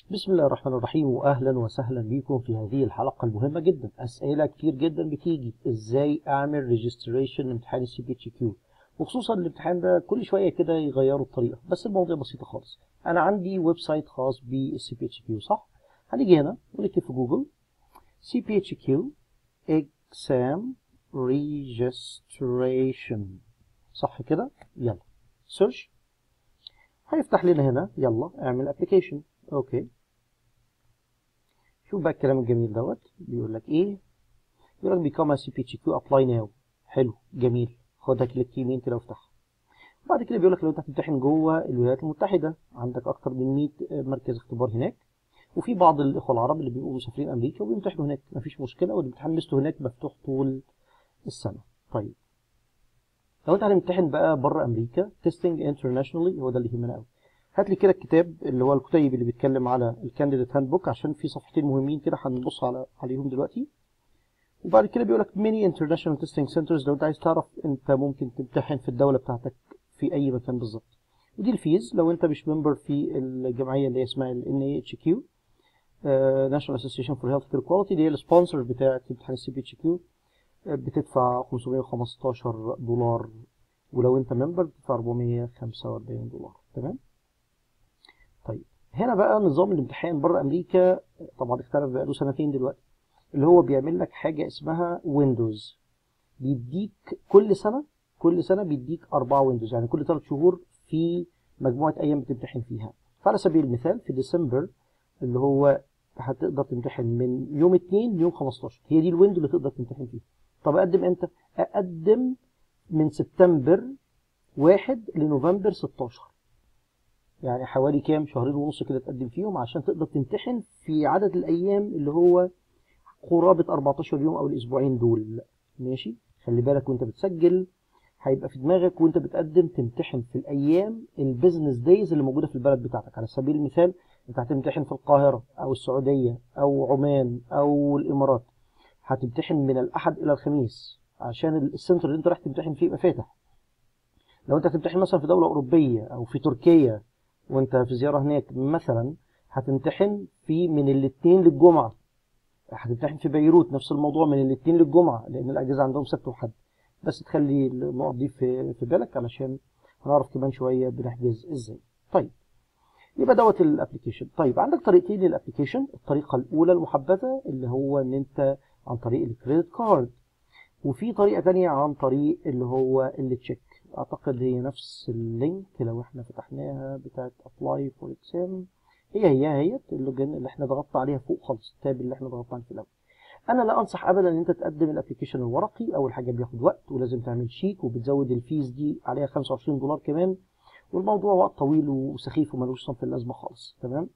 بسم الله الرحمن الرحيم واهلا وسهلا بكم في هذه الحلقه المهمه جدا اسئله كتير جدا بتيجي ازاي اعمل ريجستريشن لامتحان السي بي اتش كيو وخصوصا الامتحان ده كل شويه كده يغيروا الطريقه بس الموضوع بسيطه خالص انا عندي ويب سايت خاص بالسي بي اتش كيو صح هنيجي هنا ونكتب في جوجل سي بي اتش كيو اكزام ريجستريشن صح كده يلا سيرش هيفتح لنا هنا يلا اعمل ابلكيشن اوكي شوف بقى الكلام الجميل دوت بيقول لك ايه بيقول لك بيكام سي بي اتش كيو ابلاي ناو حلو جميل خدها كليك يمين كده وافتحها بعد كده بيقول لك لو انت هتمتحن جوه الولايات المتحده عندك اكتر من 100 مركز اختبار هناك وفي بعض الاخوه العرب اللي بيبقوا مسافرين امريكا وبيمتحنوا هناك مفيش مشكله والامتحان ميزته هناك مفتوح طول السنه طيب لو انت هتمتحن بقى بره امريكا تيستنج انترناشونالي هو ده اللي يهمنا قوي هات لي كده الكتاب اللي هو الكتيب اللي بيتكلم على الكانديديت هاند بوك عشان في صفحتين مهمين كده هنبص على عليهم دلوقتي وبعد كده بيقول لك ميني انترناشونال تيستنج سنترز لو انت عايز تعرف انت ممكن تمتحن في الدوله بتاعتك في اي مكان بالظبط ودي الفيز لو انت مش ممبر في الجمعيه اللي هي اسمها ال NAHQ ناشونال اسوسيشن فور هيلث كير كواليتي دي هي السبونسر بتاعت امتحان السي بي اتش كيو بتدفع 515 دولار ولو انت ممبر بتدفع 445 دولار تمام طيب هنا بقى نظام الامتحان بره امريكا طبعا اختلف بقاله سنتين دلوقتي اللي هو بيعمل لك حاجه اسمها ويندوز بيديك كل سنه كل سنه بيديك اربعه ويندوز يعني كل ثلاث شهور في مجموعه ايام بتمتحن فيها فعلى سبيل المثال في ديسمبر اللي هو هتقدر تمتحن من يوم 2 ليوم 15 هي دي الويندو اللي تقدر تمتحن فيها طب اقدم امتى اقدم من سبتمبر 1 لنوفمبر 16 يعني حوالي كام شهرين ونص كده تقدم فيهم عشان تقدر تمتحن في عدد الايام اللي هو قرابة 14 يوم او الاسبوعين دول ماشي خلي بالك وانت بتسجل هيبقى في دماغك وانت بتقدم تمتحن في الايام البيزنس دايز اللي موجوده في البلد بتاعتك على سبيل المثال انت هتمتحن في القاهره او السعوديه او عمان او الامارات هتمتحن من الاحد الى الخميس عشان السنتر اللي انت رايح تمتحن فيه يبقى فاتح لو انت هتمتحن مثلا في دوله اوروبيه او في تركيا وانت في زياره هناك مثلا هتمتحن في من الاثنين للجمعه هتمتحن في بيروت نفس الموضوع من الاثنين للجمعه لان الاجازه عندهم سبت وحد بس تخلي النقط دي في في بالك علشان هنعرف كمان شويه بنحجز ازاي طيب يبقى دوت الابلكيشن طيب عندك طريقتين للابلكيشن الطريقه الاولى المحبذه اللي هو ان انت عن طريق الكريدت كارد وفي طريقه تانية عن طريق اللي هو التشيك اعتقد هي نفس اللينك لو احنا فتحناها بتاعت ابلاي فور اكزام هي هي هي اللوجن اللي احنا ضغطنا عليها فوق خالص التاب اللي احنا ضغطنا عليه في الاول انا لا انصح ابدا ان انت تقدم الابلكيشن الورقي اول حاجه بياخد وقت ولازم تعمل شيك وبتزود الفيز دي عليها 25 دولار كمان والموضوع وقت طويل وسخيف وملوش صنف اللازمه خالص تمام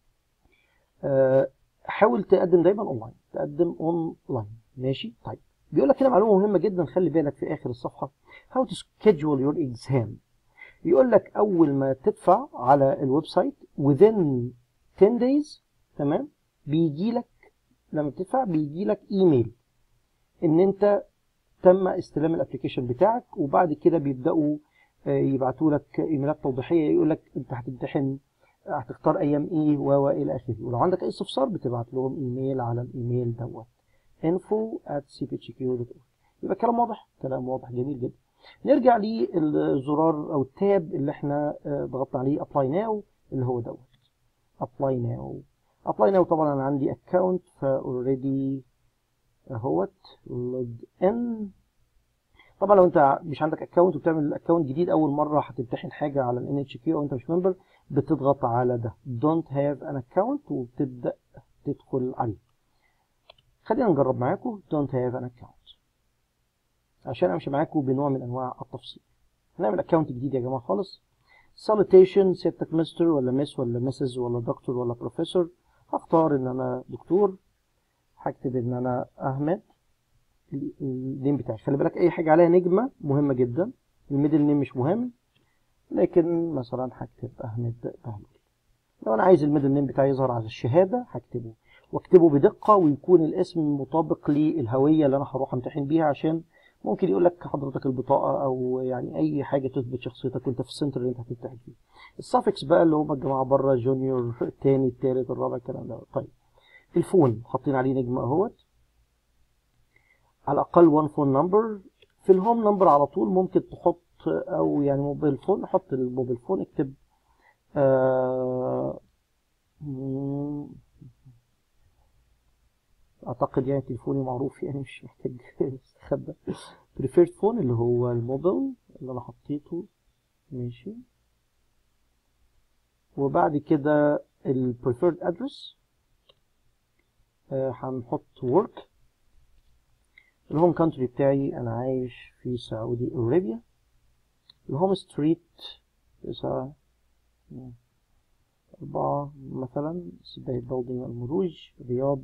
أه حاول تقدم دايما اونلاين تقدم اونلاين ماشي طيب بيقول لك هنا معلومه مهمه جدا خلي بالك في اخر الصفحه how to schedule your exam يقول لك اول ما تدفع على الويب سايت within 10 days تمام بيجي لك لما بتدفع بيجي لك ايميل ان انت تم استلام الابلكيشن بتاعك وبعد كده بيبداوا يبعتوا لك ايميلات توضيحيه يقول لك انت هتمتحن هتختار ايام ايه و الى اخره ولو عندك اي استفسار بتبعت لهم ايميل على الايميل دوت info at cphq.org يبقى كلام واضح كلام واضح جميل جدا نرجع للزرار او التاب اللي احنا ضغطنا عليه apply now اللي هو دوت apply now apply now طبعا انا عندي account فا already اهوت log in طبعا لو انت مش عندك اكونت وبتعمل اكونت جديد اول مره هتمتحن حاجه على ال NHQ او انت مش ممبر بتضغط على ده don't have an account وبتبدا تدخل عليه خلينا نجرب معاكم don't have an account عشان امشي معاكم بنوع من انواع التفصيل هنعمل اكونت جديد يا جماعه خالص salutation سيادتك مستر ولا مس ولا مسز ولا دكتور ولا بروفيسور هختار ان انا دكتور هكتب ان انا احمد النيم بتاعي خلي بالك اي حاجه عليها نجمه مهمه جدا الميدل نيم مش مهم لكن مثلا هكتب احمد بهلول لو انا عايز الميدل نيم بتاعي يظهر على الشهاده هكتبه واكتبه بدقه ويكون الاسم مطابق للهويه اللي انا هروح امتحن بيها عشان ممكن يقول لك حضرتك البطاقه او يعني اي حاجه تثبت شخصيتك وانت في السنتر اللي انت هتمتحن فيه السافكس بقى اللي هم الجماعه بره جونيور التاني التالت الرابع الكلام ده طيب الفون حاطين عليه نجمه اهوت على الاقل وان فون نمبر في الهوم نمبر على طول ممكن تحط او يعني موبايل فون حط الموبايل فون اكتب آه اعتقد يعني تليفوني معروف يعني مش محتاج استخبى preferred فون اللي هو الموبايل اللي انا حطيته ماشي وبعد كده ال preferred address آه هنحط work الهوم كانتري بتاعي انا عايش في سعودي ارابيا الهوم ستريت تسعة أربعة مثلا سباي بيلدينج المروج رياض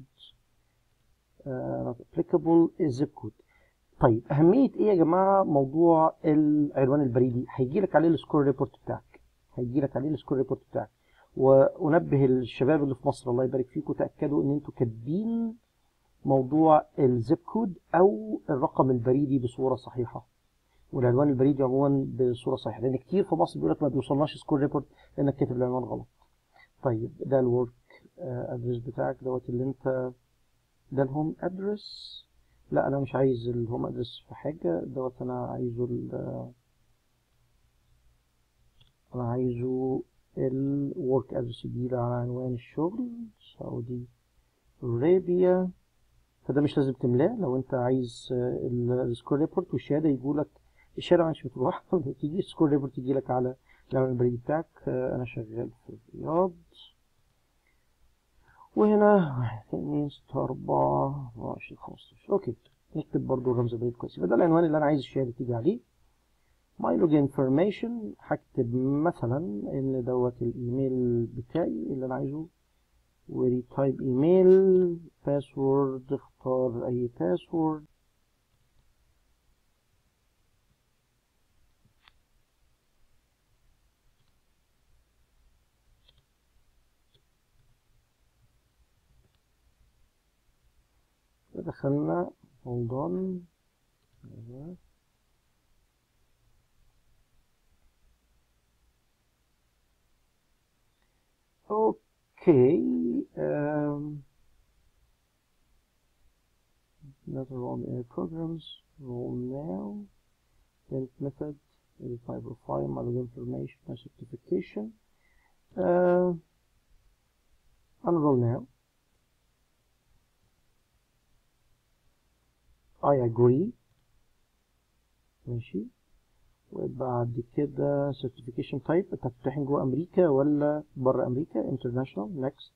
not applicable الزب كود طيب أهمية إيه يا جماعة موضوع العنوان البريدي هيجي لك عليه السكور ريبورت بتاعك هيجي لك عليه السكور ريبورت بتاعك وأنبه الشباب اللي في مصر الله يبارك فيكم تأكدوا إن أنتوا كاتبين موضوع الزب كود أو الرقم البريدي بصورة صحيحة والعنوان البريدي عموما بصورة صحيحة لأن كتير في مصر بيقول لك ما بيوصلناش سكور ريبورت لأنك كاتب العنوان غلط طيب ده الورك ادرس بتاعك دوت اللي انت ده الهوم ادرس لا انا مش عايز الهوم ادرس في حاجة دوت انا عايزه ال انا عايزه الورك ادرس يجيلي على عنوان الشغل سعودي ارابيا فده مش لازم تملاه لو انت عايز السكور ريبورت والشهادة يجولك الشهادة مش بتروح تيجي السكور ريبورت يجيلك على العنوان البريد بتاعك انا شغال في الرياض وهنا واحد اتنين ستة أربعة عشرين خمستاشر أوكي نكتب برضو الرمز البريد كويس يبقى ده العنوان اللي أنا عايز الشهادة تيجي عليه ماي لوج انفورميشن هكتب مثلا إن دوت الإيميل بتاعي اللي أنا عايزه وري تايب إيميل باسورد اختار أي باسورد دخلنا hold on اوكي um, another roll air programs roll now print method edify profile my information my certification uh, unroll now I agree ماشي وبعد كده certification type انت هتمتحن جوه امريكا ولا بره امريكا international next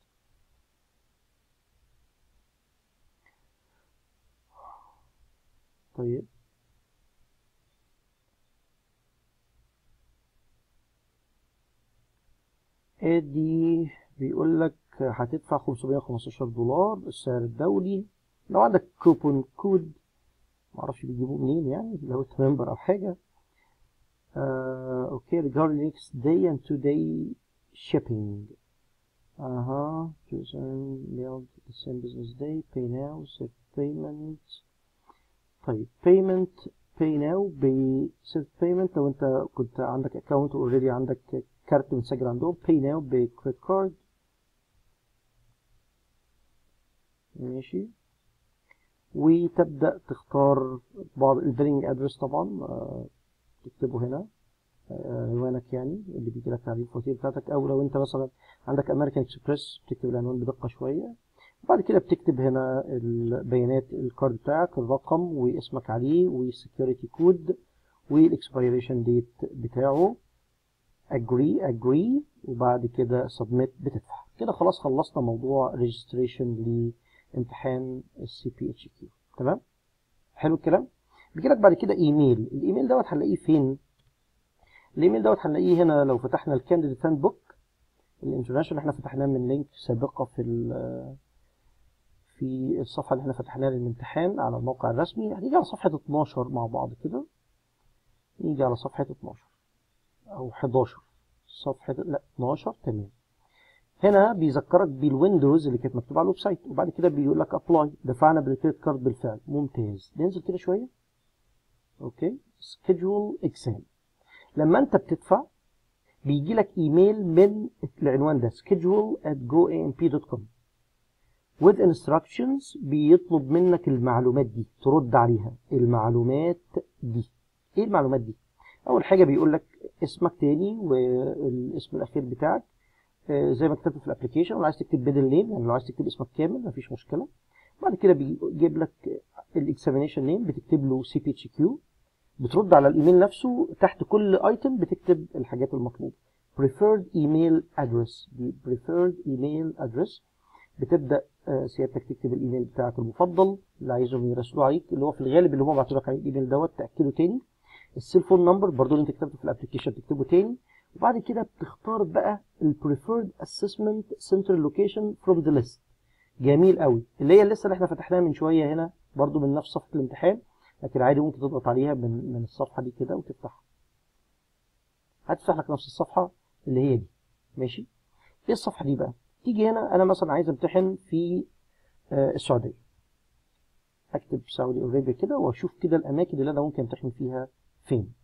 طيب ادي بيقول لك هتدفع 515 دولار السعر الدولي لو عندك كوبون كود معرفش بيجيبوه منين يعني لو انت ممبر او حاجه uh, okay regarding next day and two day shipping uh-huh chosen mailed the same business day pay now set payment طيب payment pay now ب set payment لو انت كنت عندك account already عندك كارت مسجل عندهم pay now ب credit card ماشي وتبدأ تختار بعض البيلينج ادرس طبعا آه تكتبه هنا عنوانك يعني اللي بيجي لك عليه الفواتير بتاعتك او لو انت مثلا عندك امريكان اكسبريس بتكتب العنوان بدقه شويه وبعد كده بتكتب هنا البيانات الكارد بتاعك الرقم واسمك عليه والسكيورتي كود والاكسبيريشن ديت بتاعه agree agree وبعد كده submit بتدفع كده خلاص خلصنا موضوع registration لامتحان السي بي اتش كيو تمام حلو الكلام بيجي لك بعد كده ايميل الايميل دوت هنلاقيه فين الايميل دوت هنلاقيه هنا لو فتحنا الكانديديت هاند بوك الانترناشونال احنا فتحناه من لينك سابقه في في الصفحه اللي احنا فتحناها للامتحان على الموقع الرسمي هنيجي على صفحه 12 مع بعض كده نيجي على صفحه 12 او 11 صفحه لا 12 تمام هنا بيذكرك بالويندوز اللي كانت مكتوبه على الويب سايت وبعد كده بيقول لك ابلاي دفعنا بالكريدت كارد بالفعل ممتاز ننزل كده شويه اوكي سكيدجول اكزام لما انت بتدفع بيجي لك ايميل من العنوان ده schedule at goamp.com with instructions بيطلب منك المعلومات دي ترد عليها المعلومات دي ايه المعلومات دي اول حاجه بيقول لك اسمك تاني والاسم الاخير بتاعك آه، زي ما كتبت في الابلكيشن لو عايز تكتب بدل نيم يعني لو عايز تكتب اسمك كامل مفيش مشكله بعد كده بيجيب لك الاكزامينيشن نيم بتكتب له سي بي اتش كيو بترد على الايميل نفسه تحت كل ايتم بتكتب الحاجات المطلوبه preferred email address دي preferred email address بتبدا آه، سيادتك تكتب الايميل بتاعك المفضل اللي عايزهم يرسلوه عليك اللي هو في الغالب اللي هم بعتوا لك عليه الايميل دوت تاكده تاني السيل فون نمبر برضه اللي انت كتبته في الابلكيشن تكتبه تاني وبعد كده بتختار بقى البريفيرد اسسمنت سنتر لوكيشن فروم ذا ليست جميل قوي اللي هي اللسته اللي احنا فتحناها من شويه هنا برضه من نفس صفحه الامتحان لكن عادي ممكن تضغط عليها من من الصفحه دي كده وتفتحها هتفتح لك نفس الصفحه اللي هي دي ماشي ايه الصفحه دي بقى تيجي هنا انا مثلا عايز امتحن في آه، السعوديه اكتب سعودي ارابيا كده واشوف كده الاماكن اللي انا ممكن امتحن فيها فين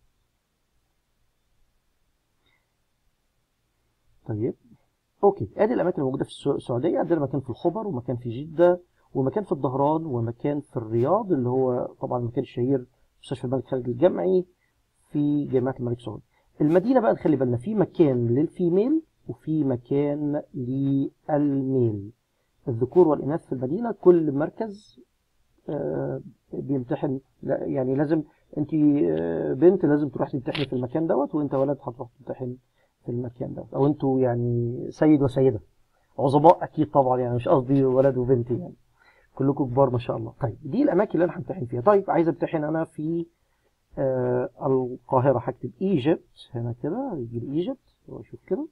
طيب اوكي ادي الاماكن الموجوده في السع- السعوديه عندنا مكان في الخبر ومكان في جده ومكان في الظهران ومكان في الرياض اللي هو طبعا المكان الشهير مستشفى الملك خالد الجامعي في جامعه الملك سعود المدينه بقى نخلي بالنا في مكان للفيميل وفي مكان للميل الذكور والاناث في المدينه كل مركز آه، بيمتحن لا يعني لازم انت آه، بنت لازم تروح تمتحني في المكان دوت وانت ولد هتروح تمتحن في المكان دوت او انتوا يعني سيد وسيده عظماء اكيد طبعا يعني مش قصدي ولد وبنت يعني كلكم كبار ما شاء الله طيب دي الاماكن اللي انا همتحن فيها طيب عايز امتحن انا في آه القاهره هكتب ايجيبت هنا كده يجي لي ايجيبت واشوف كده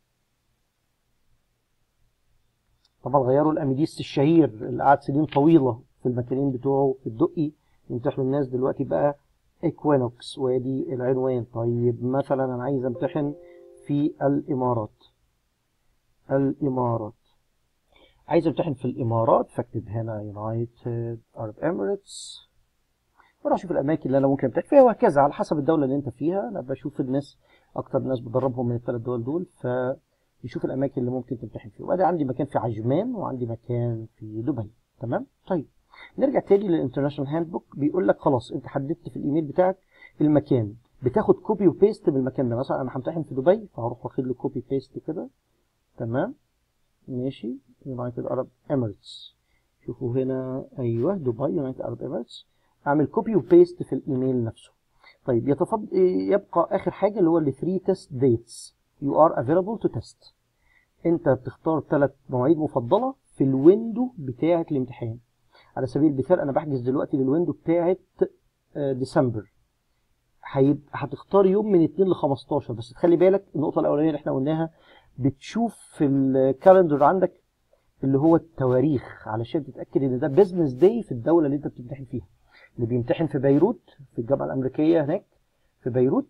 طبعا غيروا الاميديست الشهير اللي قعد سنين طويله في المكانين بتوعه في الدقي يمتحنوا الناس دلوقتي بقى ايكوينوكس وادي العنوان طيب مثلا انا عايز امتحن في الامارات الامارات عايز امتحن في الامارات فاكتب هنا يونايتد ارب اميريتس واروح اشوف الاماكن اللي انا ممكن امتحن فيها وهكذا على حسب الدوله اللي انت فيها انا بشوف الناس اكتر ناس بدربهم من الثلاث دول دول فيشوف الاماكن اللي ممكن تمتحن فيها وبعدين عندي مكان في عجمان وعندي مكان في دبي تمام طيب نرجع تاني للانترناشونال هاند بوك بيقول لك خلاص انت حددت في الايميل بتاعك المكان بتاخد كوبي وبيست من المكان ده مثلا انا همتحن في دبي فهروح واخد له كوبي بيست كده تمام ماشي يونايتد ارب اميريتس شوفوا هنا ايوه دبي يونايتد ارب اميريتس اعمل كوبي وبيست في الايميل نفسه طيب يتفضل يبقى اخر حاجه اللي هو ال 3 تيست ديتس يو ار افيلابل تو تيست انت بتختار ثلاث مواعيد مفضله في الويندو بتاعه الامتحان على سبيل المثال انا بحجز دلوقتي للويندو بتاعه آه، ديسمبر هيبقى هتختار يوم من 2 ل 15 بس تخلي بالك النقطه الاولانيه اللي احنا قلناها بتشوف في الكالندر عندك اللي هو التواريخ علشان تتاكد ان ده بزنس داي في الدوله اللي انت بتمتحن فيها اللي بيمتحن في بيروت في الجامعه الامريكيه هناك في بيروت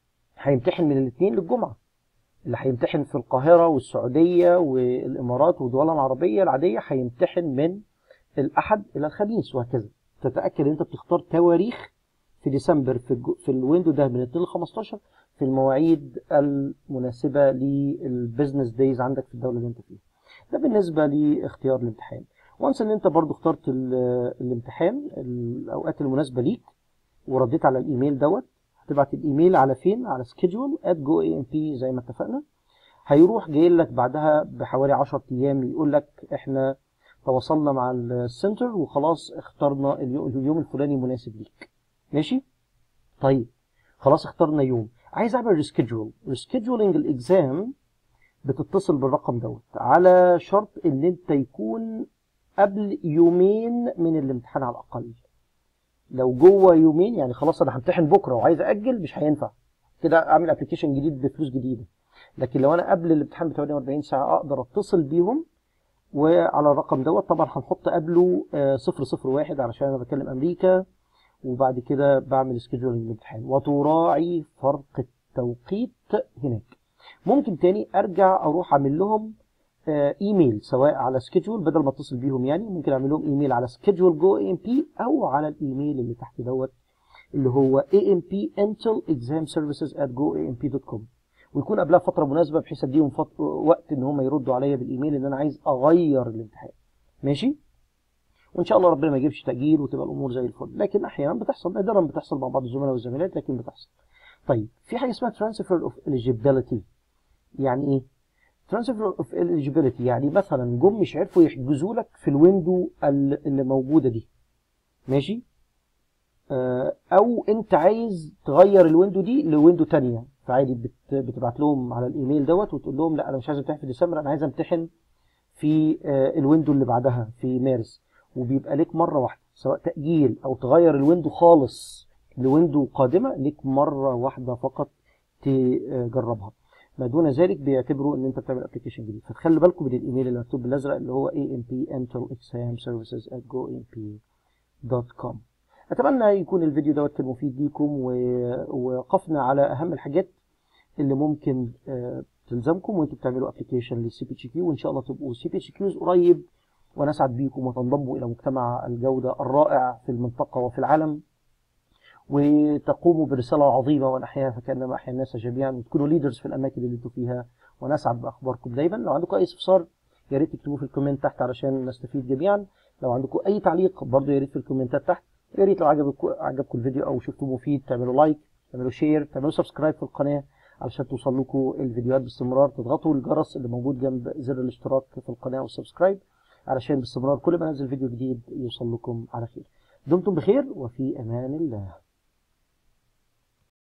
هيمتحن من الاثنين للجمعه اللي هيمتحن في القاهره والسعوديه والامارات والدول العربيه العاديه هيمتحن من الاحد الى الخميس وهكذا تتاكد ان انت بتختار تواريخ في ديسمبر في, الجو في الويندو ده من 2 ل 15 في المواعيد المناسبه للبزنس دايز عندك في الدوله اللي انت فيها ده بالنسبه لاختيار الامتحان وانس ان انت برضو اخترت ال- الامتحان الاوقات المناسبه ليك ورديت على الايميل دوت هتبعت الايميل على فين على schedule at goamp زي ما اتفقنا هيروح جاي لك بعدها بحوالي 10 ايام يقول لك احنا تواصلنا مع السنتر وخلاص اخترنا اليو- اليوم الفلاني مناسب ليك ماشي طيب خلاص اخترنا يوم عايز اعمل ريسكيدجول ريسكيدجولينج الاكزام بتتصل بالرقم دوت على شرط ان انت يكون قبل يومين من الامتحان على الاقل لو جوه يومين يعني خلاص انا همتحن بكره وعايز اجل مش هينفع كده اعمل ابلكيشن جديد بفلوس جديده لكن لو انا قبل الامتحان ب 48 ساعه اقدر اتصل بيهم وعلى الرقم دوت طبعا هنحط قبله آه، 001 علشان انا بكلم امريكا وبعد كده بعمل سكيدجولينج الامتحان وتراعي فرق التوقيت هناك ممكن تاني ارجع اروح اعمل لهم آه، ايميل سواء على سكيدجول بدل ما اتصل بيهم يعني ممكن اعمل لهم ايميل على سكيدجول جو ام بي او على الايميل اللي تحت دوت اللي هو ampintelexamservices@goamp.com ويكون قبلها فتره مناسبه بحيث اديهم فط... وقت ان هم يردوا عليا بالايميل ان انا عايز اغير الامتحان ماشي وان شاء الله ربنا ما يجيبش تاجيل وتبقى الامور زي الفل لكن احيانا بتحصل نادرا بتحصل مع بعض الزملاء والزميلات لكن بتحصل طيب في حاجه اسمها transfer of eligibility يعني ايه transfer of eligibility يعني مثلا جم مش عرفوا يحجزوا لك في الويندو اللي موجوده دي ماشي آه او انت عايز تغير الويندو دي لويندو تانية فعادي بت بتبعت لهم على الايميل دوت وتقول لهم لا انا مش عايز امتحن في ديسمبر انا عايز امتحن في آه الويندو اللي بعدها في مارس وبيبقى ليك مره واحده سواء تاجيل او تغير الويندو خالص لويندو قادمه ليك مره واحده فقط تجربها ما دون ذلك بيعتبروا ان انت بتعمل ابلكيشن جديد فتخلي بالكم من الايميل اللي مكتوب بالازرق اللي هو ampintelexamservices@goamp.com اتمنى يكون الفيديو دوت كان مفيد ليكم ووقفنا على اهم الحاجات اللي ممكن تلزمكم وانتوا بتعملوا ابلكيشن للسي بي اتش كيو وان شاء الله تبقوا سي بي اتش كيوز قريب ونسعد بيكم وتنضموا الى مجتمع الجوده الرائع في المنطقه وفي العالم وتقوموا برساله عظيمه ونحياها فكانما احيا الناس جميعا وتكونوا ليدرز في الاماكن اللي انتوا فيها ونسعد باخباركم دايما لو عندكم اي استفسار يا ريت تكتبوه في الكومنت تحت علشان نستفيد جميعا لو عندكم اي تعليق برضه يا ريت في الكومنتات تحت يا ريت لو عجبكم عجبكم الفيديو او شفتوه مفيد تعملوا لايك تعملوا شير تعملوا سبسكرايب في القناه علشان توصل لكم الفيديوهات باستمرار تضغطوا الجرس اللي موجود جنب زر الاشتراك في القناه والسبسكرايب علشان باستمرار كل ما انزل فيديو جديد يوصل لكم على خير دمتم بخير وفي امان الله